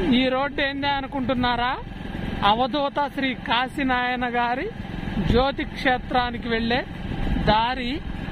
ఈ రోడ్డు ఏంది అనుకుంటున్నారా అవధూత శ్రీ కాశీనాయన గారి జ్యోతి క్షేత్రానికి వెళ్ళే దారి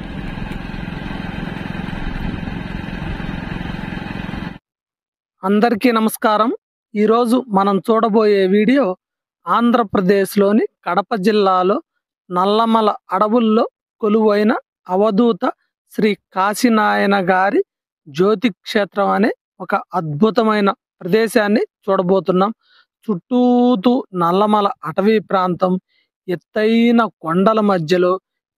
అందరికీ నమస్కారం ఈరోజు మనం చూడబోయే వీడియో ఆంధ్రప్రదేశ్లోని కడప జిల్లాలో నల్లమల అడవుల్లో కొలువైన అవధూత శ్రీ కాశీనాయన గారి జ్యోతి క్షేత్రం అనే ఒక అద్భుతమైన ప్రదేశాన్ని చూడబోతున్నాం చుట్టూతూ నల్లమల అటవీ ప్రాంతం ఎత్తైన కొండల మధ్యలో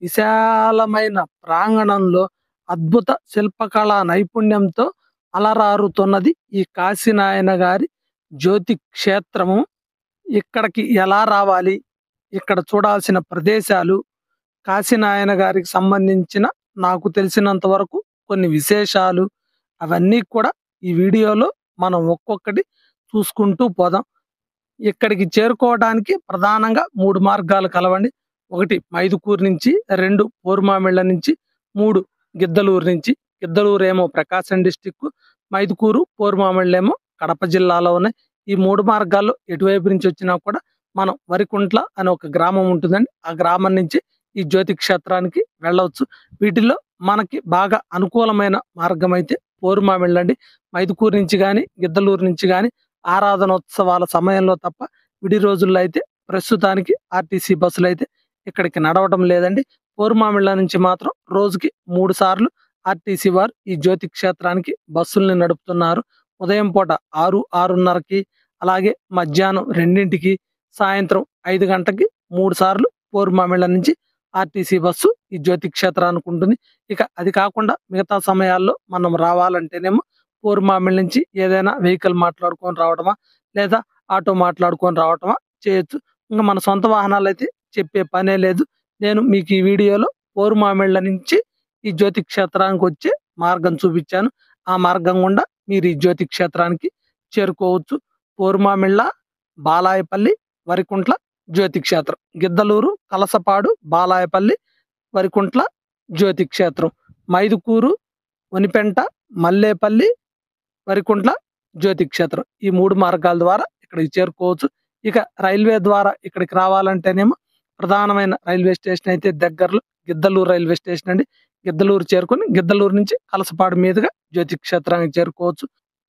విశాలమైన ప్రాంగణంలో అద్భుత శిల్పకళా నైపుణ్యంతో అలరారుతున్నది ఈ కాశీనాయన గారి జ్యోతి క్షేత్రము ఇక్కడికి ఎలా రావాలి ఇక్కడ చూడాల్సిన ప్రదేశాలు కాశీనాయన గారికి సంబంధించిన నాకు తెలిసినంత వరకు కొన్ని విశేషాలు అవన్నీ కూడా ఈ వీడియోలో మనం ఒక్కొక్కటి చూసుకుంటూ పోదాం ఇక్కడికి చేరుకోవడానికి ప్రధానంగా మూడు మార్గాలు కలవండి ఒకటి మైదుకూరు నుంచి రెండు పోరుమామిళ్ళ నుంచి మూడు గిద్దలూరు నుంచి గిద్దలూరు ఏమో ప్రకాశం డిస్టిక్ మైదుకూరు పోరుమామిళ్ళ ఏమో కడప జిల్లాలో ఉన్నాయి ఈ మూడు మార్గాల్లో ఎటువైపు నుంచి వచ్చినా కూడా మనం వరికుంట్ల అనే ఒక గ్రామం ఉంటుందండి ఆ గ్రామం నుంచి ఈ జ్యోతి క్షేత్రానికి వెళ్ళవచ్చు వీటిల్లో మనకి బాగా అనుకూలమైన మార్గం అయితే పోరుమామిళ్ళండి మైదుకూరు నుంచి కానీ గిద్దలూరు నుంచి కానీ ఆరాధనోత్సవాల సమయంలో తప్ప విడి రోజుల్లో అయితే ప్రస్తుతానికి ఆర్టీసీ బస్సులు అయితే ఇక్కడికి నడవడం లేదండి పోరుమామిళ్ళ నుంచి మాత్రం రోజుకి మూడు సార్లు ఆర్టీసీ వారు ఈ జ్యోతి క్షేత్రానికి బస్సుల్ని నడుపుతున్నారు ఉదయం పూట ఆరు ఆరున్నరకి అలాగే మధ్యాహ్నం రెండింటికి సాయంత్రం ఐదు గంటకి మూడు సార్లు పోరుమామిళ్ళ నుంచి ఆర్టీసీ బస్సు ఈ జ్యోతి క్షేత్రానికి ఉంటుంది ఇక అది కాకుండా మిగతా సమయాల్లో మనం రావాలంటేనేమో పోరుమామిళ్ళ నుంచి ఏదైనా వెహికల్ మాట్లాడుకొని రావడమా లేదా ఆటో మాట్లాడుకొని రావటమా చేయొచ్చు ఇంకా మన సొంత వాహనాలు అయితే చెప్పే పనే లేదు నేను మీకు ఈ వీడియోలో పోరుమామిళ్ళ నుంచి ఈ జ్యోతి క్షేత్రానికి వచ్చే మార్గం చూపించాను ఆ మార్గం గుండా మీరు ఈ జ్యోతి క్షేత్రానికి చేరుకోవచ్చు పోరుమామిళ్ళ బాలాయపల్లి వరికుంట్ల జ్యోతి క్షేత్రం గిద్దలూరు కలసపాడు బాలాయపల్లి వరికుంట్ల జ్యోతి క్షేత్రం మైదుకూరు వనిపెంట మల్లేపల్లి వరికుంట్ల జ్యోతి క్షేత్రం ఈ మూడు మార్గాల ద్వారా ఇక్కడికి చేరుకోవచ్చు ఇక రైల్వే ద్వారా ఇక్కడికి రావాలంటేనేమో ప్రధానమైన రైల్వే స్టేషన్ అయితే దగ్గరలో గిద్దలూరు రైల్వే స్టేషన్ అండి గిద్దలూరు చేరుకొని గిద్దలూరు నుంచి కలసపాడు మీదుగా జ్యోతి క్షేత్రానికి చేరుకోవచ్చు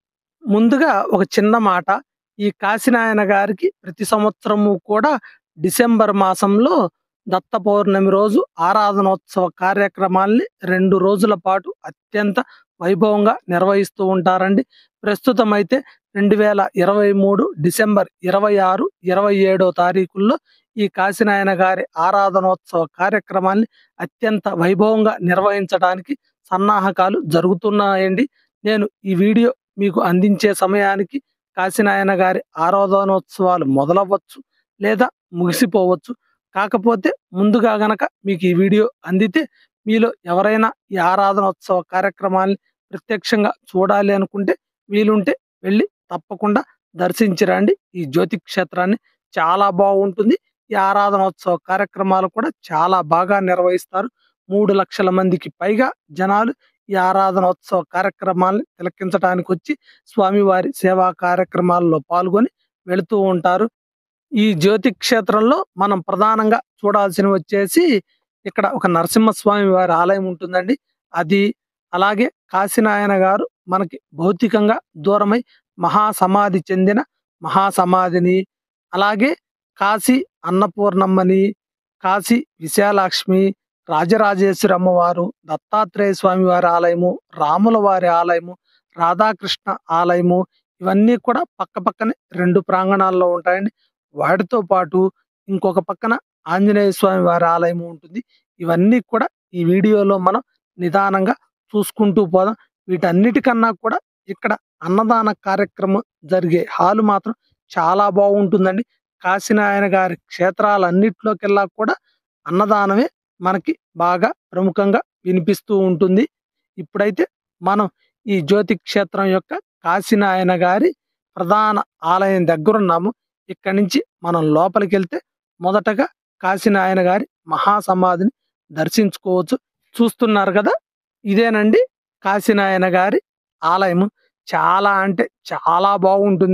ముందుగా ఒక చిన్న మాట ఈ కాశీనాయన గారికి ప్రతి సంవత్సరము కూడా డిసెంబర్ మాసంలో దత్త పౌర్ణమి రోజు ఆరాధనోత్సవ కార్యక్రమాల్ని రెండు రోజుల పాటు అత్యంత వైభవంగా నిర్వహిస్తూ ఉంటారండి ప్రస్తుతం అయితే రెండు వేల ఇరవై మూడు డిసెంబర్ ఇరవై ఆరు ఇరవై ఏడో తారీఖుల్లో ఈ కాశీనాయన గారి ఆరాధనోత్సవ కార్యక్రమాన్ని అత్యంత వైభవంగా నిర్వహించడానికి సన్నాహకాలు జరుగుతున్నాయండి నేను ఈ వీడియో మీకు అందించే సమయానికి కాశీనాయన గారి ఆరాధనోత్సవాలు మొదలవ్వచ్చు లేదా ముగిసిపోవచ్చు కాకపోతే ముందుగా గనక మీకు ఈ వీడియో అందితే మీలో ఎవరైనా ఈ ఆరాధనోత్సవ కార్యక్రమాల్ని ప్రత్యక్షంగా చూడాలి అనుకుంటే వీలుంటే వెళ్ళి తప్పకుండా దర్శించిరండి ఈ జ్యోతి క్షేత్రాన్ని చాలా బాగుంటుంది ఈ ఆరాధనోత్సవ కార్యక్రమాలు కూడా చాలా బాగా నిర్వహిస్తారు మూడు లక్షల మందికి పైగా జనాలు ఈ ఆరాధనోత్సవ కార్యక్రమాల్ని తిలకించడానికి వచ్చి స్వామివారి సేవా కార్యక్రమాల్లో పాల్గొని వెళుతూ ఉంటారు ఈ జ్యోతి క్షేత్రంలో మనం ప్రధానంగా చూడాల్సినవి వచ్చేసి ఇక్కడ ఒక నరసింహస్వామి వారి ఆలయం ఉంటుందండి అది అలాగే కాశీనాయన గారు మనకి భౌతికంగా దూరమై మహాసమాధి చెందిన మహాసమాధిని అలాగే కాశీ అన్నపూర్ణమ్మని కాశీ విశాలాక్ష్మి రాజరాజేశ్వరి అమ్మవారు దత్తాత్రేయ స్వామి వారి ఆలయము రాముల వారి ఆలయము రాధాకృష్ణ ఆలయము ఇవన్నీ కూడా పక్క పక్కనే రెండు ప్రాంగణాల్లో ఉంటాయండి వాటితో పాటు ఇంకొక పక్కన ఆంజనేయ స్వామి వారి ఆలయము ఉంటుంది ఇవన్నీ కూడా ఈ వీడియోలో మనం నిదానంగా చూసుకుంటూ పోదాం వీటన్నిటికన్నా కూడా ఇక్కడ అన్నదాన కార్యక్రమం జరిగే హాలు మాత్రం చాలా బాగుంటుందండి కాశీనాయన గారి క్షేత్రాలన్నిటిలోకెల్లా కూడా అన్నదానమే మనకి బాగా ప్రముఖంగా వినిపిస్తూ ఉంటుంది ఇప్పుడైతే మనం ఈ జ్యోతి క్షేత్రం యొక్క కాశీనాయన గారి ప్రధాన ఆలయం దగ్గరున్నాము ఇక్కడి నుంచి మనం లోపలికి వెళ్తే మొదటగా కాశీనాయన గారి మహాసమాధిని దర్శించుకోవచ్చు చూస్తున్నారు కదా ఇదేనండి కాశీనాయన గారి ఆలయము చాలా అంటే చాలా బాగుంటుంది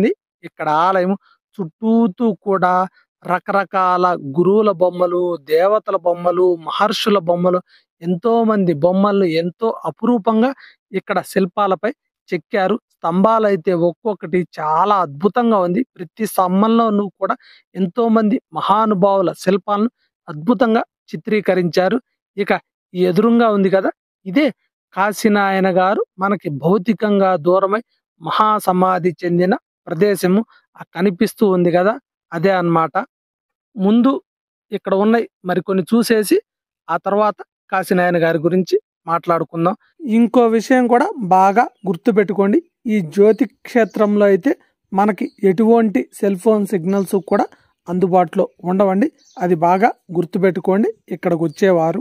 ఇక్కడ ఆలయం చుట్టూతూ కూడా రకరకాల గురువుల బొమ్మలు దేవతల బొమ్మలు మహర్షుల బొమ్మలు ఎంతో మంది బొమ్మలు ఎంతో అపురూపంగా ఇక్కడ శిల్పాలపై చెక్కారు స్తంభాలు అయితే ఒక్కొక్కటి చాలా అద్భుతంగా ఉంది ప్రతి స్తంభంలోనూ కూడా ఎంతో మంది మహానుభావుల శిల్పాలను అద్భుతంగా చిత్రీకరించారు ఇక ఈ ఎదురుంగా ఉంది కదా ఇదే కాశీనాయన గారు మనకి భౌతికంగా దూరమై మహాసమాధి చెందిన ప్రదేశము ఆ కనిపిస్తూ ఉంది కదా అదే అన్నమాట ముందు ఇక్కడ ఉన్నాయి మరికొన్ని చూసేసి ఆ తర్వాత కాశీనాయన గారి గురించి మాట్లాడుకుందాం ఇంకో విషయం కూడా బాగా గుర్తుపెట్టుకోండి ఈ జ్యోతి క్షేత్రంలో అయితే మనకి ఎటువంటి సెల్ ఫోన్ సిగ్నల్స్ కూడా అందుబాటులో ఉండవండి అది బాగా గుర్తుపెట్టుకోండి ఇక్కడికి వచ్చేవారు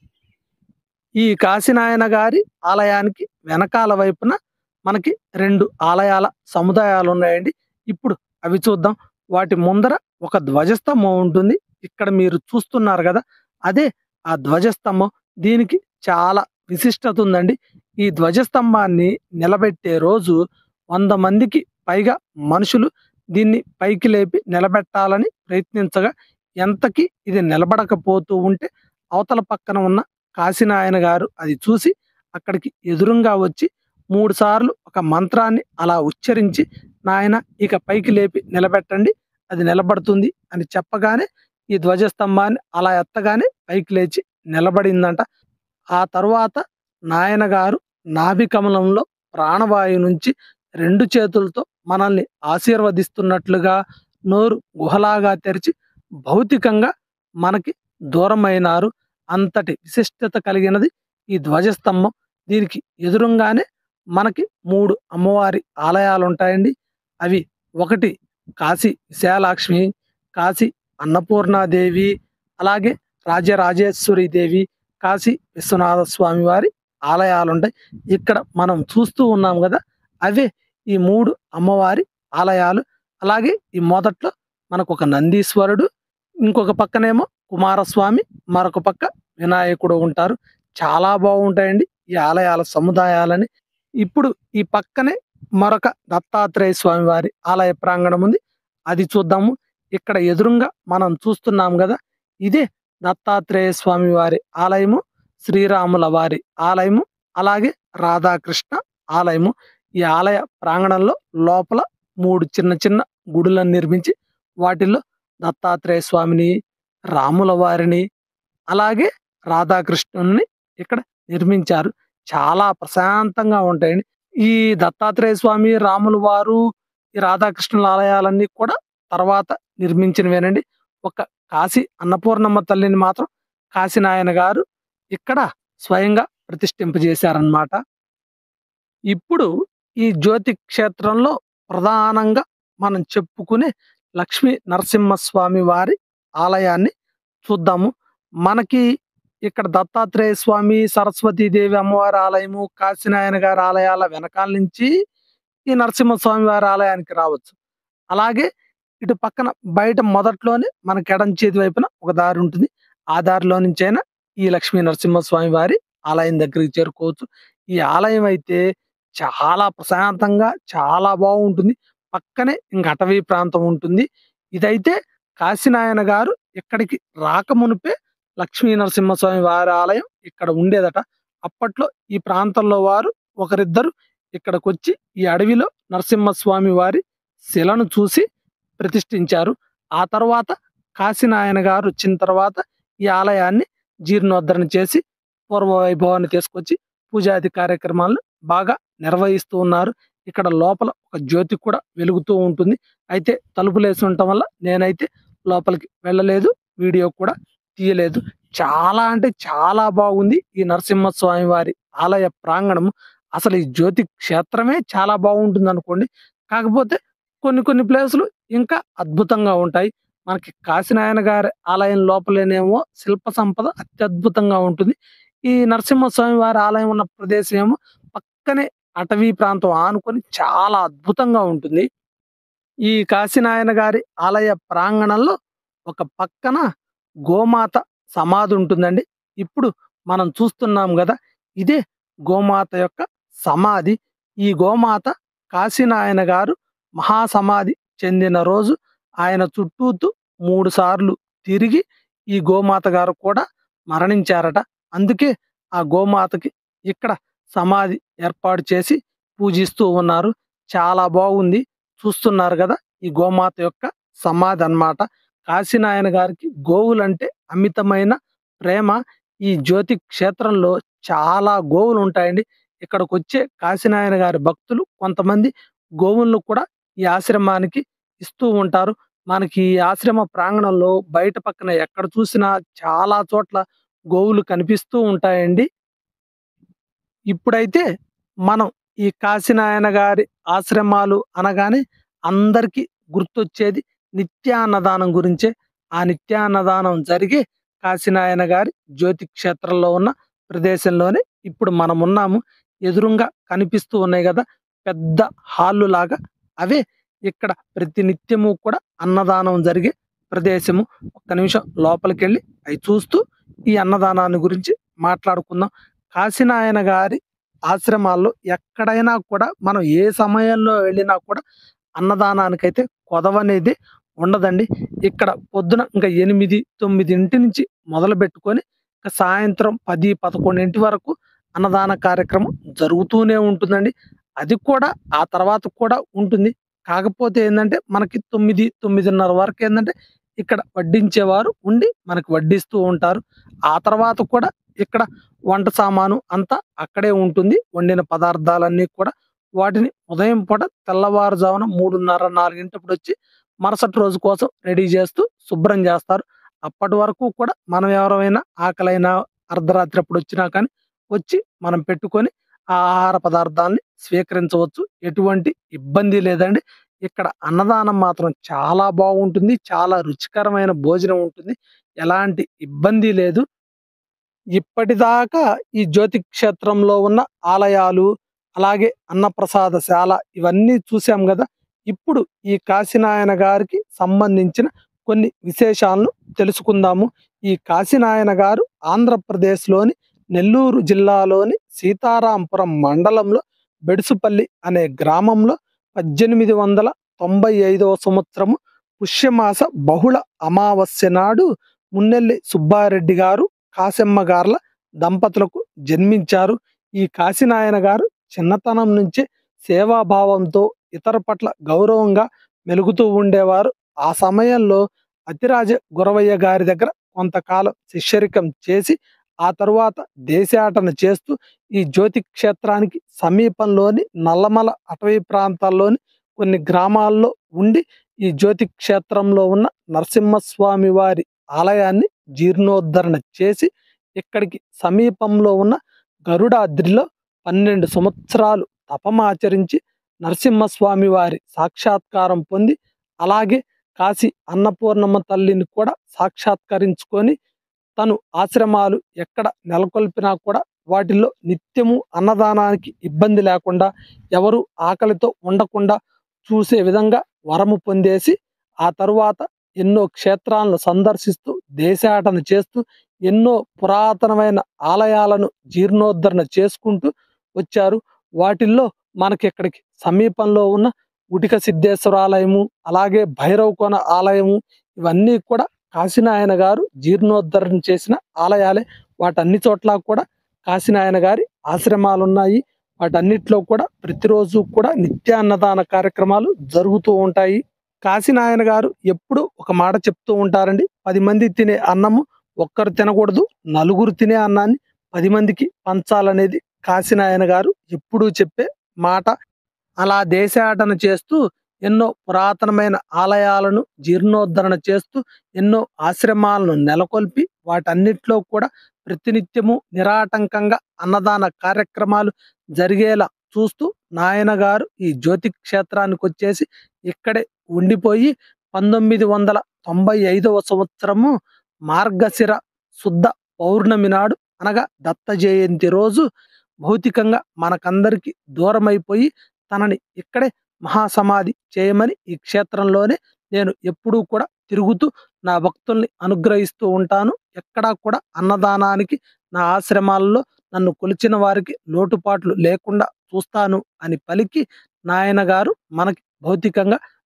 ఈ కాశీనాయన గారి ఆలయానికి వెనకాల వైపున మనకి రెండు ఆలయాల సముదాయాలు ఉన్నాయండి ఇప్పుడు అవి చూద్దాం వాటి ముందర ఒక ధ్వజస్తంభం ఉంటుంది ఇక్కడ మీరు చూస్తున్నారు కదా అదే ఆ ధ్వజస్తంభం దీనికి చాలా విశిష్టత ఉందండి ఈ ధ్వజస్తంభాన్ని నిలబెట్టే రోజు వంద మందికి పైగా మనుషులు దీన్ని పైకి లేపి నిలబెట్టాలని ప్రయత్నించగా ఎంతకి ఇది నిలబడకపోతూ ఉంటే అవతల పక్కన ఉన్న కాశీనాయన గారు అది చూసి అక్కడికి ఎదురుంగా వచ్చి మూడు సార్లు ఒక మంత్రాన్ని అలా ఉచ్చరించి నాయన ఇక పైకి లేపి నిలబెట్టండి అది నిలబడుతుంది అని చెప్పగానే ఈ ధ్వజస్తంభాన్ని అలా ఎత్తగానే పైకి లేచి నిలబడిందంట ఆ తరువాత నాయన గారు నాభి కమలంలో ప్రాణవాయు నుంచి రెండు చేతులతో మనల్ని ఆశీర్వదిస్తున్నట్లుగా నోరు గుహలాగా తెరిచి భౌతికంగా మనకి దూరమైనారు అంతటి విశిష్టత కలిగినది ఈ ధ్వజస్తంభం దీనికి ఎదురుగానే మనకి మూడు అమ్మవారి ఆలయాలు ఉంటాయండి అవి ఒకటి కాశీ విశాలాక్ష్మి కాశీ అన్నపూర్ణాదేవి అలాగే రాజరాజేశ్వరి దేవి కాశీ విశ్వనాథ స్వామి వారి ఆలయాలు ఉంటాయి ఇక్కడ మనం చూస్తూ ఉన్నాం కదా అవే ఈ మూడు అమ్మవారి ఆలయాలు అలాగే ఈ మొదట్లో మనకు ఒక నందీశ్వరుడు ఇంకొక పక్కనేమో కుమారస్వామి మరొక పక్క వినాయకుడు ఉంటారు చాలా బాగుంటాయండి ఈ ఆలయాల సముదాయాలని ఇప్పుడు ఈ పక్కనే మరొక దత్తాత్రేయ స్వామి వారి ఆలయ ప్రాంగణం ఉంది అది చూద్దాము ఇక్కడ ఎదురుగా మనం చూస్తున్నాం కదా ఇదే దత్తాత్రేయ స్వామి వారి ఆలయము శ్రీరాముల వారి ఆలయము అలాగే రాధాకృష్ణ ఆలయము ఈ ఆలయ ప్రాంగణంలో లోపల మూడు చిన్న చిన్న గుడులను నిర్మించి వాటిల్లో దత్తాత్రేయ స్వామిని రాముల వారిని అలాగే రాధాకృష్ణుని ఇక్కడ నిర్మించారు చాలా ప్రశాంతంగా ఉంటాయండి ఈ దత్తాత్రేయ స్వామి రాముల వారు ఈ రాధాకృష్ణుల ఆలయాలన్నీ కూడా తర్వాత నిర్మించినవేనండి ఒక కాశీ అన్నపూర్ణమ్మ తల్లిని మాత్రం కాశీనాయన గారు ఇక్కడ స్వయంగా ప్రతిష్ఠింపజేశారన్నమాట ఇప్పుడు ఈ జ్యోతి క్షేత్రంలో ప్రధానంగా మనం చెప్పుకునే లక్ష్మీ నరసింహస్వామి వారి ఆలయాన్ని చూద్దాము మనకి ఇక్కడ దత్తాత్రేయ స్వామి సరస్వతీదేవి అమ్మవారి ఆలయము కాశీనాయన గారి ఆలయాల వెనకాల నుంచి ఈ నరసింహస్వామి వారి ఆలయానికి రావచ్చు అలాగే ఇటు పక్కన బయట మొదట్లోనే మనకి ఎడం చేతి వైపున ఒక దారి ఉంటుంది ఆ దారిలో నుంచైనా ఈ లక్ష్మీ నరసింహస్వామి వారి ఆలయం దగ్గరికి చేరుకోవచ్చు ఈ ఆలయం అయితే చాలా ప్రశాంతంగా చాలా బాగుంటుంది పక్కనే ఇంక అటవీ ప్రాంతం ఉంటుంది ఇదైతే కాశీనాయన గారు ఇక్కడికి రాకమునిపే లక్ష్మీ నరసింహస్వామి వారి ఆలయం ఇక్కడ ఉండేదట అప్పట్లో ఈ ప్రాంతంలో వారు ఒకరిద్దరు ఇక్కడికి వచ్చి ఈ అడవిలో నరసింహస్వామి వారి శిలను చూసి ప్రతిష్ఠించారు ఆ తర్వాత కాశీనాయన గారు వచ్చిన తర్వాత ఈ ఆలయాన్ని జీర్ణోద్ధరణ చేసి పూర్వ వైభవాన్ని తీసుకొచ్చి పూజాది కార్యక్రమాలను బాగా నిర్వహిస్తూ ఉన్నారు ఇక్కడ లోపల ఒక జ్యోతి కూడా వెలుగుతూ ఉంటుంది అయితే తలుపులు వేసి ఉండటం వల్ల నేనైతే లోపలికి వెళ్ళలేదు వీడియో కూడా తీయలేదు చాలా అంటే చాలా బాగుంది ఈ నరసింహస్వామి వారి ఆలయ ప్రాంగణము అసలు ఈ జ్యోతి క్షేత్రమే చాలా బాగుంటుంది అనుకోండి కాకపోతే కొన్ని కొన్ని ప్లేసులు ఇంకా అద్భుతంగా ఉంటాయి మనకి కాశీనాయన గారి ఆలయం లోపలేనేమో శిల్ప సంపద అత్యద్భుతంగా ఉంటుంది ఈ నరసింహస్వామి వారి ఆలయం ఉన్న ప్రదేశం ఏమో పక్కనే అటవీ ప్రాంతం ఆనుకొని చాలా అద్భుతంగా ఉంటుంది ఈ కాశీనాయన గారి ఆలయ ప్రాంగణంలో ఒక పక్కన గోమాత సమాధి ఉంటుందండి ఇప్పుడు మనం చూస్తున్నాం కదా ఇదే గోమాత యొక్క సమాధి ఈ గోమాత కాశీనాయన గారు మహాసమాధి చెందిన రోజు ఆయన చుట్టూతూ మూడు సార్లు తిరిగి ఈ గోమాత గారు కూడా మరణించారట అందుకే ఆ గోమాతకి ఇక్కడ సమాధి ఏర్పాటు చేసి పూజిస్తూ ఉన్నారు చాలా బాగుంది చూస్తున్నారు కదా ఈ గోమాత యొక్క సమాధి అన్నమాట కాశీనాయన గారికి గోవులంటే అమితమైన ప్రేమ ఈ జ్యోతి క్షేత్రంలో చాలా గోవులు ఉంటాయండి ఇక్కడికి వచ్చే కాశీనాయన గారి భక్తులు కొంతమంది గోవులను కూడా ఈ ఆశ్రమానికి ఇస్తూ ఉంటారు మనకి ఈ ఆశ్రమ ప్రాంగణంలో బయట పక్కన ఎక్కడ చూసినా చాలా చోట్ల గోవులు కనిపిస్తూ ఉంటాయండి ఇప్పుడైతే మనం ఈ కాశీనాయన గారి ఆశ్రమాలు అనగానే అందరికీ గుర్తొచ్చేది నిత్యాన్నదానం గురించే ఆ నిత్యాన్నదానం జరిగే కాశీనాయన గారి జ్యోతి క్షేత్రంలో ఉన్న ప్రదేశంలోనే ఇప్పుడు మనం ఉన్నాము ఎదురుంగా కనిపిస్తూ ఉన్నాయి కదా పెద్ద హాళ్ళు లాగా అవే ఇక్కడ ప్రతి నిత్యము కూడా అన్నదానం జరిగే ప్రదేశము ఒక్క నిమిషం లోపలికి వెళ్ళి అవి చూస్తూ ఈ అన్నదానాన్ని గురించి మాట్లాడుకుందాం కాశీనాయన గారి ఆశ్రమాల్లో ఎక్కడైనా కూడా మనం ఏ సమయంలో వెళ్ళినా కూడా అన్నదానానికైతే కొదవనేది ఉండదండి ఇక్కడ పొద్దున ఇంకా ఎనిమిది తొమ్మిదింటి నుంచి మొదలు పెట్టుకొని ఇంకా సాయంత్రం పది పదకొండింటి వరకు అన్నదాన కార్యక్రమం జరుగుతూనే ఉంటుందండి అది కూడా ఆ తర్వాత కూడా ఉంటుంది కాకపోతే ఏంటంటే మనకి తొమ్మిది తొమ్మిదిన్నర వరకు ఏంటంటే ఇక్కడ వడ్డించేవారు ఉండి మనకి వడ్డిస్తూ ఉంటారు ఆ తర్వాత కూడా ఇక్కడ వంట సామాను అంతా అక్కడే ఉంటుంది వండిన పదార్థాలన్నీ కూడా వాటిని ఉదయం పూట తెల్లవారుజామున మూడున్నర నాలుగింటప్పుడు వచ్చి మరుసటి రోజు కోసం రెడీ చేస్తూ శుభ్రం చేస్తారు అప్పటి వరకు కూడా మనం ఎవరైనా ఆకలైనా అర్ధరాత్రి అప్పుడు వచ్చినా కానీ వచ్చి మనం పెట్టుకొని ఆ ఆహార పదార్థాలని స్వీకరించవచ్చు ఎటువంటి ఇబ్బంది లేదండి ఇక్కడ అన్నదానం మాత్రం చాలా బాగుంటుంది చాలా రుచికరమైన భోజనం ఉంటుంది ఎలాంటి ఇబ్బంది లేదు ఇప్పటిదాకా ఈ జ్యోతి క్షేత్రంలో ఉన్న ఆలయాలు అలాగే అన్నప్రసాదశాల ఇవన్నీ చూసాం కదా ఇప్పుడు ఈ కాశీనాయన గారికి సంబంధించిన కొన్ని విశేషాలను తెలుసుకుందాము ఈ కాశీనాయన గారు ఆంధ్రప్రదేశ్లోని నెల్లూరు జిల్లాలోని సీతారాంపురం మండలంలో బెడుసుపల్లి అనే గ్రామంలో పద్దెనిమిది వందల తొంభై ఐదవ సంవత్సరము పుష్యమాస బహుళ అమావాస్య నాడు మున్నెల్లి సుబ్బారెడ్డి గారు కాశమ్మ గార్ల దంపతులకు జన్మించారు ఈ కాశీనాయన గారు చిన్నతనం నుంచే సేవాభావంతో ఇతర పట్ల గౌరవంగా మెలుగుతూ ఉండేవారు ఆ సమయంలో అతిరాజ గురవయ్య గారి దగ్గర కొంతకాలం శిష్యరికం చేసి ఆ తరువాత దేశాటన చేస్తూ ఈ జ్యోతి క్షేత్రానికి సమీపంలోని నల్లమల అటవీ ప్రాంతాల్లోని కొన్ని గ్రామాల్లో ఉండి ఈ జ్యోతి క్షేత్రంలో ఉన్న నరసింహస్వామి వారి ఆలయాన్ని జీర్ణోద్ధరణ చేసి ఇక్కడికి సమీపంలో ఉన్న గరుడాద్రిలో పన్నెండు సంవత్సరాలు తపమాచరించి నరసింహస్వామి వారి సాక్షాత్కారం పొంది అలాగే కాశీ అన్నపూర్ణమ్మ తల్లిని కూడా సాక్షాత్కరించుకొని తను ఆశ్రమాలు ఎక్కడ నెలకొల్పినా కూడా వాటిల్లో నిత్యము అన్నదానానికి ఇబ్బంది లేకుండా ఎవరు ఆకలితో ఉండకుండా చూసే విధంగా వరము పొందేసి ఆ తరువాత ఎన్నో క్షేత్రాలను సందర్శిస్తూ దేశాటన చేస్తూ ఎన్నో పురాతనమైన ఆలయాలను జీర్ణోద్ధరణ చేసుకుంటూ వచ్చారు వాటిల్లో మనకి ఇక్కడికి సమీపంలో ఉన్న ఉటిక సిద్ధేశ్వర ఆలయము అలాగే భైరవకోన ఆలయము ఇవన్నీ కూడా కాశీనాయన గారు జీర్ణోద్ధరణ చేసిన ఆలయాలే వాటన్ని చోట్ల కూడా కాశీనాయన గారి ఆశ్రమాలు ఉన్నాయి వాటన్నిటిలో కూడా ప్రతిరోజు కూడా నిత్య అన్నదాన కార్యక్రమాలు జరుగుతూ ఉంటాయి కాశీనాయన గారు ఎప్పుడు ఒక మాట చెప్తూ ఉంటారండి పది మంది తినే అన్నము ఒక్కరు తినకూడదు నలుగురు తినే అన్నాన్ని పది మందికి పంచాలనేది కాశీనాయన గారు ఎప్పుడూ చెప్పే మాట అలా దేశాటన చేస్తూ ఎన్నో పురాతనమైన ఆలయాలను జీర్ణోద్ధరణ చేస్తూ ఎన్నో ఆశ్రమాలను నెలకొల్పి వాటన్నిటిలో కూడా ప్రతినిత్యము నిరాటంకంగా అన్నదాన కార్యక్రమాలు జరిగేలా చూస్తూ నాయన గారు ఈ జ్యోతి క్షేత్రానికి వచ్చేసి ఇక్కడే ఉండిపోయి పంతొమ్మిది వందల తొంభై ఐదవ సంవత్సరము మార్గశిర శుద్ధ పౌర్ణమి నాడు అనగా దత్త జయంతి రోజు భౌతికంగా మనకందరికి దూరమైపోయి తనని ఇక్కడే మహాసమాధి చేయమని ఈ క్షేత్రంలోనే నేను ఎప్పుడూ కూడా తిరుగుతూ నా భక్తుల్ని అనుగ్రహిస్తూ ఉంటాను ఎక్కడా కూడా అన్నదానానికి నా ఆశ్రమాల్లో నన్ను కొలిచిన వారికి లోటుపాట్లు లేకుండా చూస్తాను అని పలికి నాయన గారు మనకి భౌతికంగా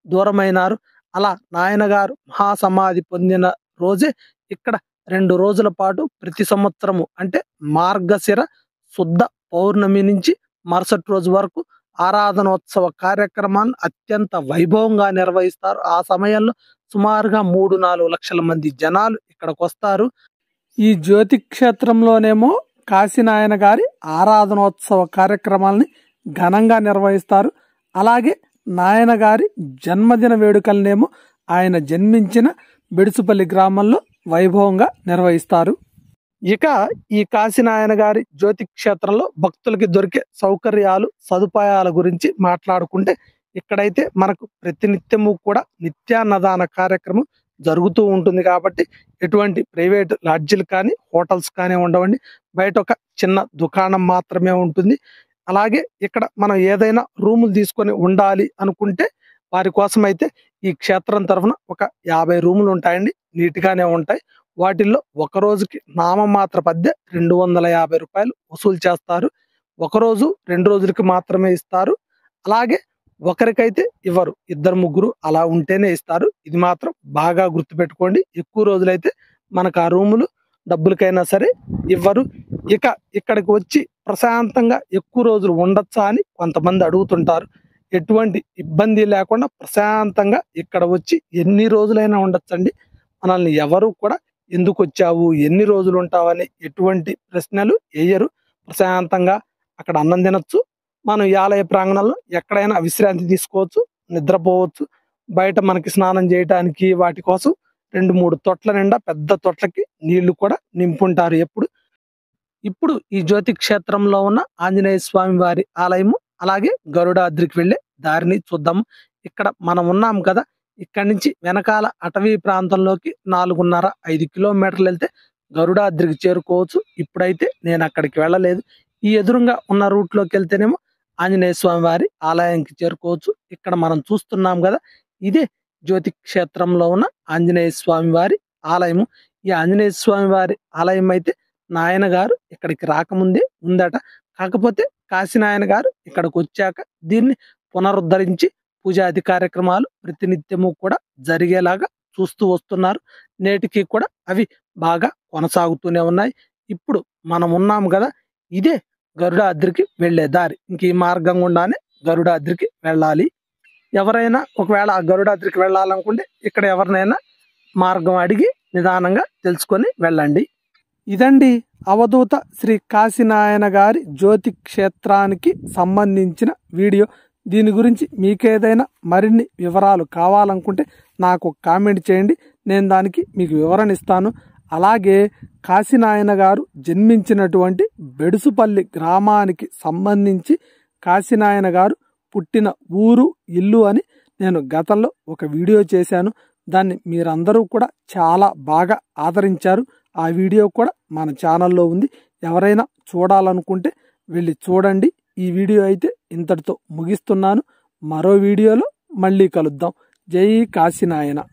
దూరమైనారు అలా నాయన గారు మహాసమాధి పొందిన రోజే ఇక్కడ రెండు రోజుల పాటు ప్రతి సంవత్సరము అంటే మార్గశిర శుద్ధ పౌర్ణమి నుంచి మరుసటి రోజు వరకు ఆరాధనోత్సవ కార్యక్రమాన్ని అత్యంత వైభవంగా నిర్వహిస్తారు ఆ సమయంలో సుమారుగా మూడు నాలుగు లక్షల మంది జనాలు ఇక్కడికి వస్తారు ఈ జ్యోతి క్షేత్రంలోనేమో కాశీనాయన గారి ఆరాధనోత్సవ కార్యక్రమాలని ఘనంగా నిర్వహిస్తారు అలాగే నాయన గారి జన్మదిన వేడుకలనేమో ఆయన జన్మించిన బెడుసుపల్లి గ్రామంలో వైభవంగా నిర్వహిస్తారు ఇక ఈ కాశీనాయన గారి జ్యోతి క్షేత్రంలో భక్తులకి దొరికే సౌకర్యాలు సదుపాయాల గురించి మాట్లాడుకుంటే ఇక్కడైతే మనకు ప్రతినిత్యము కూడా నిత్యాన్నదాన కార్యక్రమం జరుగుతూ ఉంటుంది కాబట్టి ఎటువంటి ప్రైవేట్ లాడ్జీలు కానీ హోటల్స్ కానీ ఉండవండి బయట ఒక చిన్న దుకాణం మాత్రమే ఉంటుంది అలాగే ఇక్కడ మనం ఏదైనా రూములు తీసుకొని ఉండాలి అనుకుంటే వారి కోసం అయితే ఈ క్షేత్రం తరఫున ఒక యాభై రూములు ఉంటాయండి నీట్గానే ఉంటాయి వాటిల్లో ఒక రోజుకి నామమాత్ర పద్య రెండు వందల యాభై రూపాయలు వసూలు చేస్తారు ఒక రోజు రెండు రోజులకి మాత్రమే ఇస్తారు అలాగే ఒకరికైతే ఇవ్వరు ఇద్దరు ముగ్గురు అలా ఉంటేనే ఇస్తారు ఇది మాత్రం బాగా గుర్తుపెట్టుకోండి ఎక్కువ రోజులైతే మనకు ఆ రూములు డబ్బులకైనా సరే ఇవ్వరు ఇక ఇక్కడికి వచ్చి ప్రశాంతంగా ఎక్కువ రోజులు ఉండొచ్చా అని కొంతమంది అడుగుతుంటారు ఎటువంటి ఇబ్బంది లేకుండా ప్రశాంతంగా ఇక్కడ వచ్చి ఎన్ని రోజులైనా ఉండొచ్చండి మనల్ని ఎవరు కూడా ఎందుకు వచ్చావు ఎన్ని రోజులు ఉంటావని ఎటువంటి ప్రశ్నలు వేయరు ప్రశాంతంగా అక్కడ అన్నం తినొచ్చు మనం ఈ ఆలయ ప్రాంగణంలో ఎక్కడైనా విశ్రాంతి తీసుకోవచ్చు నిద్రపోవచ్చు బయట మనకి స్నానం చేయడానికి వాటి కోసం రెండు మూడు తొట్ల నిండా పెద్ద తొట్లకి నీళ్లు కూడా నింపుంటారు ఎప్పుడు ఇప్పుడు ఈ జ్యోతి క్షేత్రంలో ఉన్న ఆంజనేయ స్వామి వారి ఆలయము అలాగే గరుడాద్రికి వెళ్ళే దారిని చూద్దాము ఇక్కడ మనం ఉన్నాం కదా ఇక్కడి నుంచి వెనకాల అటవీ ప్రాంతంలోకి నాలుగున్నర ఐదు కిలోమీటర్లు వెళ్తే గరుడాద్రికి చేరుకోవచ్చు ఇప్పుడైతే నేను అక్కడికి వెళ్ళలేదు ఈ ఎదురుగా ఉన్న రూట్లోకి వెళ్తేనేమో ఆంజనేయ స్వామి వారి ఆలయానికి చేరుకోవచ్చు ఇక్కడ మనం చూస్తున్నాం కదా ఇదే జ్యోతి క్షేత్రంలో ఉన్న ఆంజనేయ స్వామి వారి ఆలయము ఈ ఆంజనేయ స్వామి వారి ఆలయం అయితే నాయన గారు ఇక్కడికి రాకముందే ఉందట కాకపోతే కాశీనాయన గారు ఇక్కడికి వచ్చాక దీన్ని పునరుద్ధరించి పూజాది కార్యక్రమాలు ప్రతినిత్యము కూడా జరిగేలాగా చూస్తూ వస్తున్నారు నేటికి కూడా అవి బాగా కొనసాగుతూనే ఉన్నాయి ఇప్పుడు మనం ఉన్నాం కదా ఇదే గరుడాద్రికి వెళ్ళే దారి ఇంక ఈ మార్గం గుండానే గరుడాద్రికి వెళ్ళాలి ఎవరైనా ఒకవేళ ఆ గరుడాద్రికి వెళ్ళాలనుకుంటే ఇక్కడ ఎవరినైనా మార్గం అడిగి నిదానంగా తెలుసుకొని వెళ్ళండి ఇదండి అవధూత శ్రీ కాశీనాయన గారి జ్యోతి క్షేత్రానికి సంబంధించిన వీడియో దీని గురించి మీకేదైనా మరిన్ని వివరాలు కావాలనుకుంటే నాకు కామెంట్ చేయండి నేను దానికి మీకు వివరణ ఇస్తాను అలాగే కాశీనాయన గారు జన్మించినటువంటి బెడుసుపల్లి గ్రామానికి సంబంధించి కాశీనాయన గారు పుట్టిన ఊరు ఇల్లు అని నేను గతంలో ఒక వీడియో చేశాను దాన్ని మీరందరూ కూడా చాలా బాగా ఆదరించారు ఆ వీడియో కూడా మన ఛానల్లో ఉంది ఎవరైనా చూడాలనుకుంటే వెళ్ళి చూడండి ఈ వీడియో అయితే ఇంతటితో ముగిస్తున్నాను మరో వీడియోలో మళ్ళీ కలుద్దాం జై కాశీనాయన